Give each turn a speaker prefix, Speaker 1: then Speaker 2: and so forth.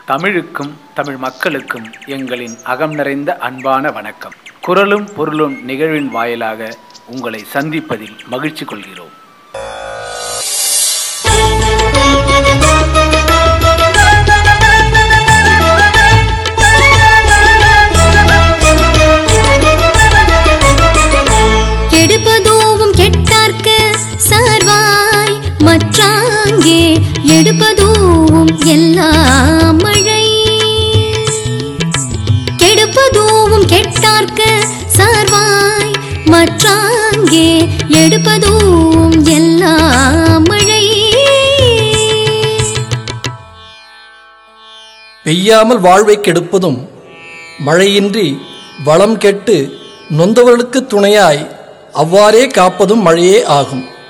Speaker 1: தமிழுக்கும் தமிழ் மக்களுக்கும் எங்களின் அகம் நிறைந்த அன்பான வணக்கம் குரலும் பொருளும் நிகழ்வின் வாயிலாக உங்களை சந்திப்பதில் மகிழ்ச்சி கொள்கிறோம்
Speaker 2: கெடுப்பதோவும் கெட்டார்க்க சார்வாய் மற்றாங்கே எடுப்பதோவும் எல்லாம் மழை கெடுப்பதோவும் கெட்டார்க்க சார்வாய் மற்றாங்கே எடுப்பதோவும் எல்லாம் மழை
Speaker 3: பெய்யாமல் வாழ்வை கெடுப்பதும் மழையின்றி வளம் கெட்டு நொந்தவர்களுக்கு துணையாய் அவ்வாறே காப்பதும் மழையே ஆகும்